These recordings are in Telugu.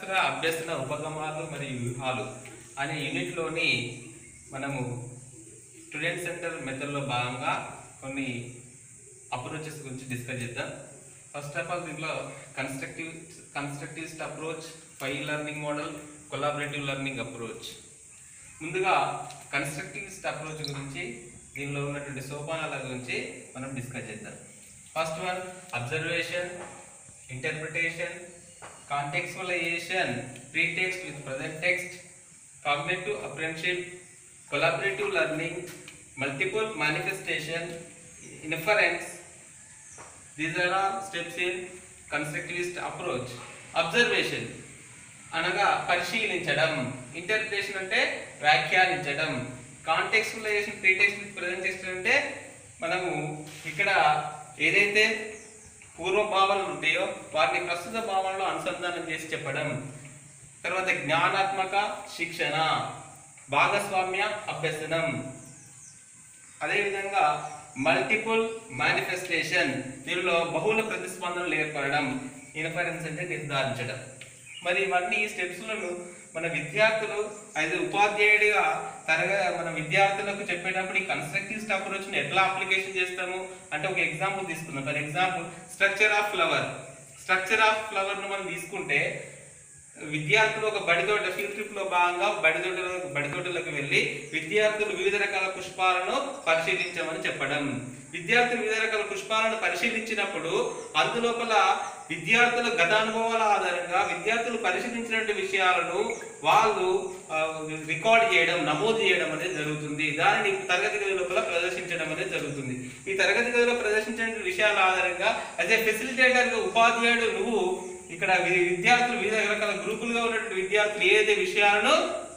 శాస్త్ర అభ్యసన ఉపగమాలు మరియు వ్యూహాలు అనే యూనిట్లోని మనము స్టూడెంట్ సెంటర్ మెథడ్లో భాగంగా కొన్ని అప్రోచెస్ గురించి డిస్కస్ చేద్దాం ఫస్ట్ ఆఫ్ ఆల్ దీంట్లో constructive constructivist approach five learning model collaborative learning approach ముందుగా కన్స్ట్రక్టివిస్ట్ అప్రోచ్ గురించి దీనిలో ఉన్నటువంటి సోపానాల గురించి మనం డిస్కస్ చేద్దాం first one observation interpretation contextualisation pretext with present text cognitive apprenticeship collaborative learning multiple manifestation inference these are all steps in constructivist approach observation అనగా పరిశీలించడం ఇంటర్ప్రిటేషన్ అంటే వ్యాఖ్యానించడం కాంటెక్స్టులైజేషన్ ప్రీటెక్స్ట్ ప్రజెంటేషన్ అంటే మనము ఇక్కడ ఏదైతే పూర్వ భావనలు ఉంటాయో వాటిని ప్రస్తుత భావనలో అనుసంధానం చేసి చెప్పడం తర్వాత జ్ఞానాత్మక శిక్షణ భాగస్వామ్య అభ్యసనం అదేవిధంగా మల్టిపుల్ మేనిఫెస్టేషన్ దీనిలో బహుళ ప్రతిస్పందనలు ఏర్పడడం ఇన్ఫరెన్స్ అంటే నిర్ధారించడం మరి ఇవన్నీ ఈ స్టెప్స్లను మన విద్యార్థులు అది ఉపాధ్యాయుడిగా తరగా మన విద్యార్థులకు చెప్పేటప్పుడు ఈ కన్స్ట్రక్టివ్ అప్రోచ్ని ఎట్లా అప్లికేషన్ చేస్తాము అంటే ఒక ఎగ్జాంపుల్ తీసుకుందాం for example structure of flower structure of ఫ్లవర్ను మనం తీసుకుంటే విద్యార్థులు ఒక బడితోట ఫీల్డ్ ట్రిప్ లో భాగంగా బడితోట బడితోటలకు వెళ్ళి విద్యార్థులు వివిధ రకాల పుష్పాలను పరిశీలించమని చెప్పడం విద్యార్థులు వివిధ రకాల పుష్పాలను పరిశీలించినప్పుడు అందులోపల విద్యార్థుల గత అనుభవాల ఆధారంగా విద్యార్థులు పరిశీలించినటువంటి విషయాలను వాళ్ళు ఆ, రికార్డ్ చేయడం నమోదు చేయడం అనేది జరుగుతుంది దానిని తరగతి గది లోపల ప్రదర్శించడం అనేది జరుగుతుంది ఈ తరగతి గదిలో ప్రదర్శించిన విషయాల ఆధారంగా యాజ్ ఏ ఫెసిలిటేటర్ ఉపాధ్యాయుడు నువ్వు ఇక్కడ వి- విద్యార్థులు వివిధ రకాల గ్రూపులుగా ఉన్నటువంటి విద్యార్థులు ఏదైతే విషయాలను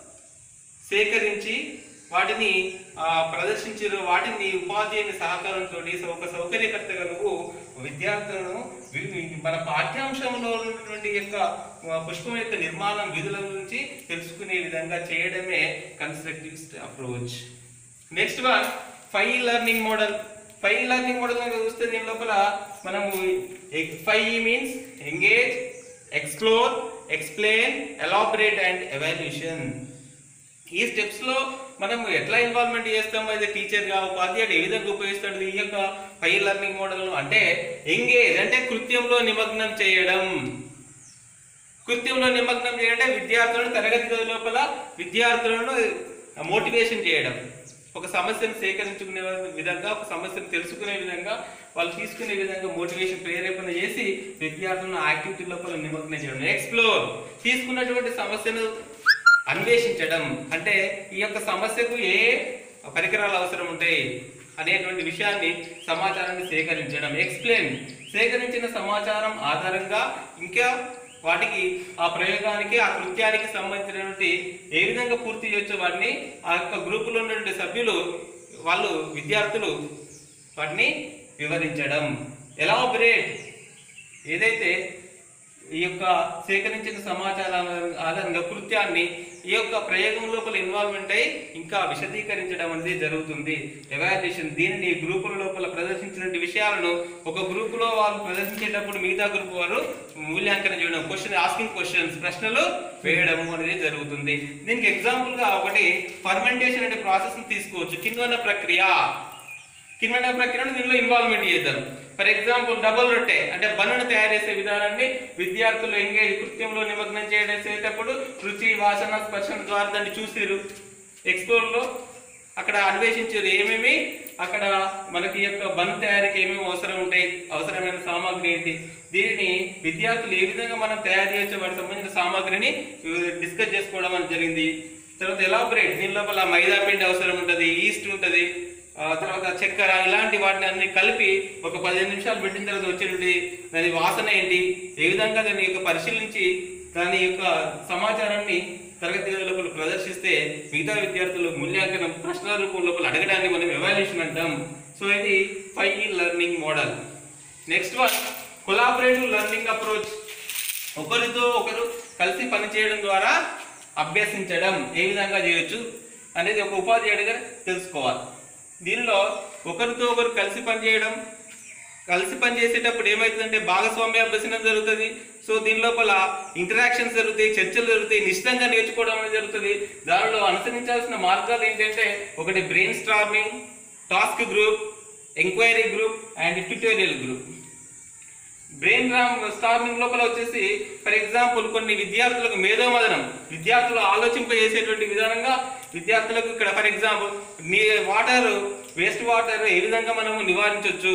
సేకరించి వాటిని ఆ, ప్రదర్శించారో వాటిని ఉపాధ్యాయుని సహకారంతో ఒక సౌకర్యకర్తగా నువ్వు విద్యార్థులను వి- వి- మన పాఠ్యాంశంలో ఉన్నటువంటి యొక్క ఆ, పుష్పం యొక్క నిర్మాణం విధుల గురించి తెలుసుకునే విధంగా చేయడమే constructive approach next one five learning model five learning model కనుక చూస్తే దీని లోపల మనము five means engage explore explain elaborate and evaluation ఈ స్టెప్స్ లో మనము ఎట్లా ఇన్వాల్వ్మెంట్ చేస్తాము అయితే టీచర్ గా ఉపాధ్యాయుడు ఏ విధంగా ఉపయోగిస్తాడు ఈ యొక్క ఫైవ్ లెర్నింగ్ మోడల్ అంటే ఎంగేజ్ అంటే కృత్యంలో నిమగ్నం చేయడం కృత్యంలో నిమగ్నం చేయాలంటే విద్యార్థులను తరగతి గది లోపల విద్యార్థులను మోటివేషన్ చేయడం ఒక సమస్యను సేకరించుకునే విధంగా ఒక సమస్యను తెలుసుకునే విధంగా వాళ్ళు తీసుకునే విధంగా మోటివేషన్ ప్రేరేపణ చేసి విద్యార్థులను యాక్టివిటీ లోపల నిమగ్నం చేయడం ఎక్స్ప్లోర్ తీసుకున్నటువంటి సమస్యను అన్వేషించడం అంటే ఈ యొక్క సమస్యకు ఏ పరికరాలు అవసరం ఉంటాయి అనేటువంటి విషయాన్ని సమాచారాన్ని సేకరించడం ఎక్స్ప్లెయిన్ సేకరించిన సమాచారం ఆధారంగా ఇంకా వాటికి ఆ ప్రయోగానికి ఆ కృత్యానికి సంబంధించినటువంటి ఏ విధంగా పూర్తి చేయొచ్చో వాటిని ఆ యొక్క గ్రూపులో ఉన్నటువంటి సభ్యులు వాళ్ళు విద్యార్థులు వాటిని వివరించడం ఎలాబరేట్ ఏదైతే ఈ యొక్క సేకరించిన సమాచారం ఆధారంగా కృత్యాన్ని ఈ యొక్క ప్రయోగం లోపల ఇన్వాల్వ్మెంట్ అయి ఇంకా విశదీకరించడం అనేది జరుగుతుంది ఎవాల్యుయేషన్ దీనిని గ్రూపుల లోపల ప్రదర్శించిన విషయాలను ఒక గ్రూపులో వాళ్ళు ప్రదర్శించేటప్పుడు మిగతా గ్రూప్ వారు మూల్యాంకనం చేయడం క్వశ్చన్ ఆస్కింగ్ క్వశ్చన్స్ ప్రశ్నలు వేయడము అనేది జరుగుతుంది దీనికి ఎగ్జాంపుల్ గా ఒకటి ఫర్మెంటేషన్ అనే ప్రాసెస్ తీసుకోవచ్చు కింద ప్రక్రియ కింద ప్రక్రియను దీనిలో ఇన్వాల్వ్మెంట్ చేద్దాం ఫర్ ఎగ్జాంపుల్ డబుల్ రొట్టె అంటే బన్నును తయారు చేసే విధానాన్ని విద్యార్థులు ఎంగేజ్ కృత్యంలో నిమగ్నం చేసేటప్పుడు రుచి వాసన స్పర్శన ద్వారా దాన్ని చూసిరు ఎక్స్ప్లోర్ లో అక్కడ అన్వేషించారు ఏమేమి అక్కడ మనకి ఈ యొక్క బన్ తయారీకి ఏమేమి అవసరం ఉంటాయి అవసరమైన సామాగ్రి ఏంటి దీనిని విద్యార్థులు ఏ విధంగా మనం తయారు చేయొచ్చో వాటికి సంబంధించిన సామాగ్రిని డిస్కస్ చేసుకోవడం అనేది జరిగింది తర్వాత ఎలాబరేట్ దీని లోపల మైదా పిండి అవసరం ఉంటుంది ఈస్ట్ ఉంటుంది ఆ తర్వాత చక్కెర ఇలాంటి వాటిని అన్ని కలిపి ఒక పదిహేను నిమిషాలు పెట్టిన తర్వాత వచ్చేటువంటి దాని వాసన ఏంటి ఏ విధంగా దాని యొక్క పరిశీలించి దాని యొక్క సమాచారాన్ని తరగతి గది లోపల ప్రదర్శిస్తే మిగతా విద్యార్థులు మూల్యాంకనం ప్రశ్నల రూపం లోపల అడగడాన్ని మనం ఎవాల్యుయేషన్ అంటాం సో ఇది five learning model next one collaborative learning approach ఒకరితో ఒకరు కలిసి పనిచేయడం ద్వారా అభ్యసించడం ఏ విధంగా చేయొచ్చు అనేది ఒక ఉపాధ్యాయుడిగా తెలుసుకోవాలి దీనిలో ఒకరితో ఒకరు కలిసి పనిచేయడం కలిసి పనిచేసేటప్పుడు ఏమవుతుందంటే భాగస్వామ్య అభ్యసనం జరుగుతుంది సో దీని లోపల ఇంటరాక్షన్స్ జరుగుతాయి చర్చలు జరుగుతాయి నిశ్చితంగా నేర్చుకోవడం అనేది జరుగుతుంది దానిలో అనుసరించాల్సిన మార్గాలు ఏంటంటే ఒకటి brainstorming task group enquiry group and tutorial group brain రామ్ స్టార్మింగ్ లోపల వచ్చేసి ఫర్ ఎగ్జాంపుల్ కొన్ని విద్యార్థులకు మేధోమదనం విద్యార్థులు ఆలోచింపజేసేటువంటి విధానంగా విద్యార్థులకు ఇక్కడ ఫర్ ఎగ్జాంపుల్ నీ వాటర్ వేస్ట్ వాటర్ ఏ విధంగా మనము నివారించవచ్చు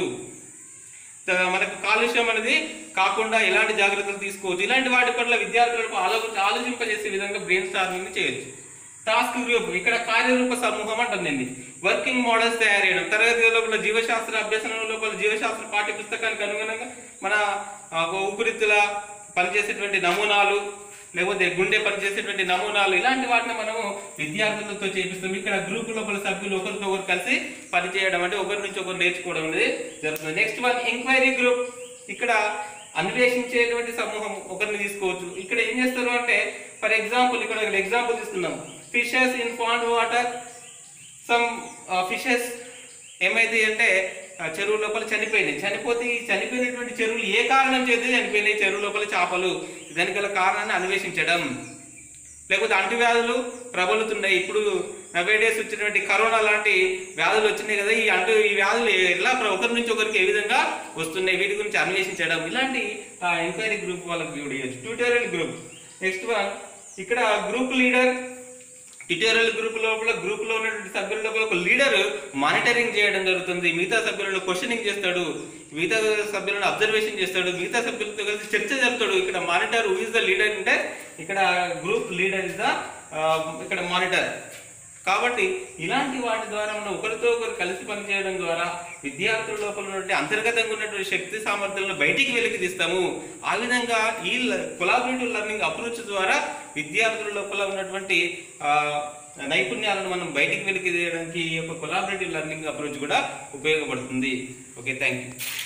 త- మనకు కాలుష్యం అనేది కాకుండా ఎలాంటి జాగ్రత్తలు తీసుకోవచ్చు ఇలాంటి వాటి పట్ల విద్యార్థులకు ఆలో ఆలోచింపజేసే విధంగా బ్రెయిన్ స్టార్మింగ్ చేయొచ్చు టాస్క్ గ్రూప్ ఇక్కడ కార్యరూప సమూహం అంటుంది వర్కింగ్ మోడల్స్ తయారు చేయడం తరగతి లోపల జీవశాస్త్ర అభ్యసనం లోపల జీవశాస్త్ర పాఠ్య పుస్తకానికి అనుగుణంగా మన ఆ, ఊపిరితిత్తుల పనిచేసేటువంటి నమూనాలు లేకపోతే గుండె పనిచేసేటువంటి నమూనాలు ఇలాంటి వాటిని మనము విద్యార్థులతో చేపిస్తాం ఇక్కడ గ్రూప్ లోపల సభ్యులు ఒకరితో ఒకరు కలిసి పనిచేయడం అంటే ఒకరి నుంచి ఒకరు నేర్చుకోవడం అనేది జరుగుతుంది నెక్స్ట్ వన్ ఎంక్వైరీ గ్రూప్ ఇక్కడ అన్వేషించేటువంటి సమూహం ఒకరిని తీసుకోవచ్చు ఇక్కడ ఏం చేస్తారు అంటే ఫర్ ఎగ్జాంపుల్ ఇక్కడ ఒక ఎగ్జాంపుల్ తీసుకుందాం fishes in pond water some fishes ఏమైంది అంటే ఆ చెరువు లోపల చనిపోయినాయి చనిపోతే ఈ చనిపోయినటువంటి చెరువులు ఏ కారణం చేత చనిపోయినాయి చెరువు లోపల చేపలు దానికి గల కారణాన్ని అన్వేషించడం లేకపోతే అంటువ్యాధులు ప్రబలుతున్నాయి ఇప్పుడు నవే డేస్ వచ్చినటువంటి కరోనా లాంటి వ్యాధులు వచ్చినాయి కదా ఈ అంటు ఈ వ్యాధులు ఎలా ప్ర- ఒకరి నుంచి ఒకరికి ఏ విధంగా వస్తున్నాయి వీటి గురించి అన్వేషించడం ఇలాంటి ఎంక్వైరీ గ్రూప్ వాళ్ళకి కూడా ఇవ్వచ్చు ట్యూటోరియల్ గ్రూప్ నెక్స్ట్ వన్ ఇక్కడ గ్రూప్ లీడర్ ట్యూటోరియల్ గ్రూప్ లోపల గ్రూప్ లో ఉన్నటువంటి సభ్యుల లోపల ఒక లీడర్ మానిటరింగ్ చేయడం జరుగుతుంది మిగతా సభ్యులను క్వశ్చనింగ్ చేస్తాడు మిగతా సభ్యులను అబ్జర్వేషన్ చేస్తాడు మిగతా సభ్యులతో కలిసి చర్చ జరుపుతాడు ఇక్కడ monitor who is the leader అంటే ఇక్కడ గ్రూప్ లీడర్ ఇస్ ద ఇక్కడ మానిటర్ కాబట్టి ఇలాంటి వాటి ద్వారా మనం ఒకరితో ఒకరు కలిసి పనిచేయడం ద్వారా విద్యార్థుల లోపల ఉన్నటువంటి అంతర్గతంగా ఉన్నటువంటి శక్తి సామర్థ్యాలను బయటికి వెలికి తీస్తాము ఆ విధంగా ఈ కొలాబరేటివ్ లెర్నింగ్ అప్రోచ్ ద్వారా విద్యార్థుల లోపల ఉన్నటువంటి ఆ, నైపుణ్యాలను మనం బయటికి వెలికి తీయడానికి ఈ యొక్క కొలాబరేటివ్ లెర్నింగ్ అప్రోచ్ కూడా ఉపయోగపడుతుంది ఓకే థ్యాంక్ యూ